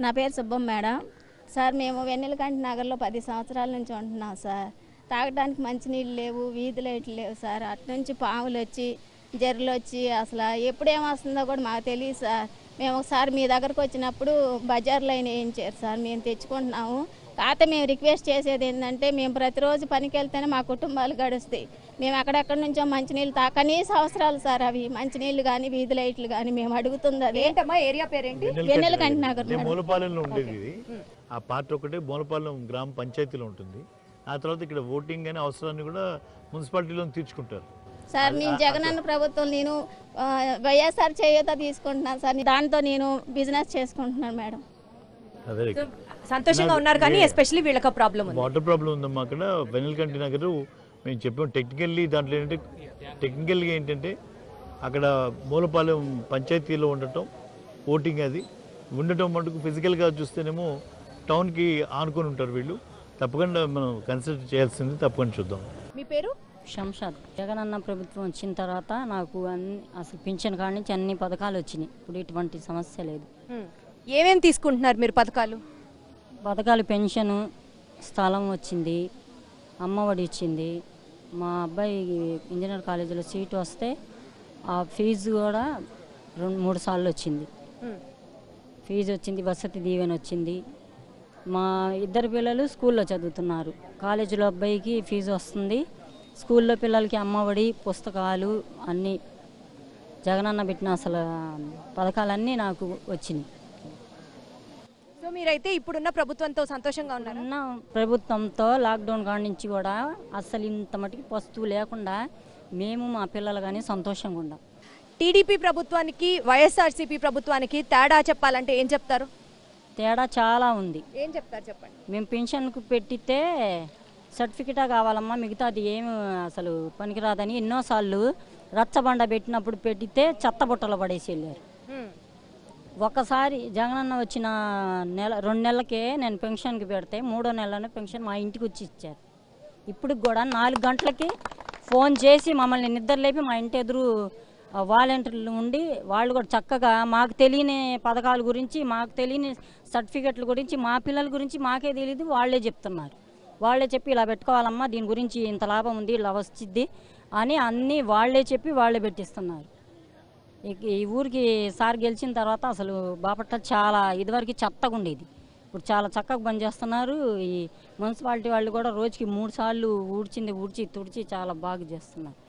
నా పేరు Subbamma madam sir మేము వెన్నెలకంటి నగర్లో పది సంవత్సరాల నుంచి ఉంటున్నాం సార్ తాగడానికి మంచినీళ్ళు లేవు వీధి లైట్లు లేవు సార్ అటు నుంచి పాములు వచ్చి జర్రులు వచ్చి అసలు ఎప్పుడేమొస్తుందో కూడా మాకు తెలియదు సార్ మేము ఒకసారి మీ దగ్గరకు వచ్చినప్పుడు బజార్ లైన్ వేయించారు సార్ మేము తెచ్చుకుంటున్నాము కాకపోతే మేము రిక్వెస్ట్ చేసేది ఏంటంటే మేము ప్రతిరోజు పనికి వెళ్తేనే మా కుటుంబాలు గడుస్తాయి మేము అక్కడెక్కడి నుంచో మంచినీళ్ళు తా కనీస అవసరాలు సార్ అవి మంచినీళ్ళు కానీ వీధి లైట్లు కానీ మేము అడుగుతుంది అదే ఏంటమ్మా ఏరియా పేరేంటి వెన్నెలకంటి నగర్ అంటే మేడం. మూలపాలెంలో ఉండేది ఇది ఆ పార్ట్ ఒకటే మూలపాలెం గ్రామ పంచాయతీలో ఉంటుంది ఆ తర్వాత ఇక్కడ ఓటింగ్ అనే అవసరాన్ని కూడా మున్సిపాలిటీలో తీర్చుకుంటారు సార్ మేము జగనన్న ప్రభుత్వం నేను ఆ, వైఎస్ఆర్ చేయూత తీసుకుంటున్నాను సార్ దాంతో నేను బిజినెస్ చేసుకుంటున్నాను మేడం అదే సంతోషంగా ఉన్నారు కానీ ఎస్పెషల్లీ వీళ్ళకి ప్రాబ్లం ఉంది వాటర్ ప్రాబ్లం ఉందమ్మా అక్కడ వెనల్కంటి నగరు మేము చెప్పాం టెక్నికల్లీ దాంట్లో ఏంటంటే టెక్నికల్గా ఏంటంటే అక్కడ మూలపాలెం పంచాయతీలో ఉండటం ఓటింగ్ అది ఉండటం మటుకు ఫిజికల్గా చూస్తేనేమో టౌన్కి ఆనుకొని ఉంటారు వీళ్ళు తప్పకుండా మనం కన్సిడర్ చేయాల్సింది తప్పకుండా చూద్దాం మీ పేరు శంషాద్ జగనన్న ప్రభుత్వం వచ్చిన తర్వాత నాకు అన్ని అసలు పింఛన్ కాడి నుంచి అన్ని పథకాలు వచ్చినాయి ఇప్పుడు ఇటువంటి సమస్య లేదు హ్మ్. ఏమేం తీసుకుంటున్నారు మీరు పథకాలు పథకాలు పెన్షన్ స్థలం వచ్చింది అమ్మఒడి ఇచ్చింది మా అబ్బాయి ఇంజనీర్ కాలేజీలో సీట్ వస్తే ఆ ఫీజు కూడా రెండు మూడు సార్లు వచ్చింది హ్మ్. ఫీజు వచ్చింది వసతి దీవెన వచ్చింది మా ఇద్దరు పిల్లలు స్కూల్లో చదువుతున్నారు కాలేజీలో అబ్బాయికి ఫీజు వస్తుంది స్కూల్లో పిల్లలకి అమ్మఒడి పుస్తకాలు అన్నీ జగనన్న పెట్టిన అసలు పథకాలన్నీ నాకు వచ్చినాయి సో మీరైతే ఇప్పుడున్న ప్రభుత్వంతో సంతోషంగా ఉన్నారు ఉన్న ప్రభుత్వంతో లాక్డౌన్ కాడి నుంచి కూడా అసలు ఇంత మటుకు వస్తువు లేకుండా మేము మా పిల్లలు కానీ సంతోషంగా ఉన్నాం టీడీపీ ప్రభుత్వానికి వైఎస్ఆర్సీపీ ప్రభుత్వానికి తేడా చెప్పాలంటే ఏం చెప్తారు తేడా చాలా ఉంది ఏం చెప్తారు చెప్పండి మేము పెన్షన్కు పెట్టితే సర్టిఫికెటా కావాలమ్మా మిగతాది ఏమి అసలు పనికిరాదని ఎన్నోసార్లు రచ్చబండ పెట్టినప్పుడు పెట్టితే చెత్త బుట్టలో పడేసి వెళ్ళారు హ్మ్. ఒక్కసారి జగనన్న వచ్చిన నెల రెండు నెలలకే నేను పెన్షన్కి పెడితే మూడో నెలలోనే పెన్షన్ మా ఇంటికి వచ్చి ఇచ్చారు ఇప్పుడు కూడా నాలుగు గంటలకి ఫోన్ చేసి మమ్మల్ని నిద్ర లేపి మా ఇంటి ఎదురు ఆ, వాలంటీర్లు ఉండి వాళ్ళు కూడా చక్కగా మాకు తెలియని పథకాల గురించి మాకు తెలియని సర్టిఫికెట్ల గురించి మా పిల్లల గురించి మాకే తెలియదు వాళ్ళే చెప్తున్నారు వాళ్ళే చెప్పి ఇలా పెట్టుకోవాలమ్మా దీని గురించి ఇంత లాభం ఉంది ఇలా వచ్చిద్ది అని అన్నీ వాళ్ళే చెప్పి వాళ్ళే పెట్టిస్తున్నారు ఈ- ఈ ఊరికి సార్ గెలిచిన తర్వాత అసలు బాపట్ల చాలా ఇదివరకు చెత్తగా ఉండేది ఇప్పుడు చాలా చక్కగా పనిచేస్తున్నారు ఈ మున్సిపాలిటీ వాళ్ళు కూడా రోజుకి మూడు సార్లు ఊడ్చింది ఊడ్చి తుడిచి చాలా బాగా చేస్తున్నారు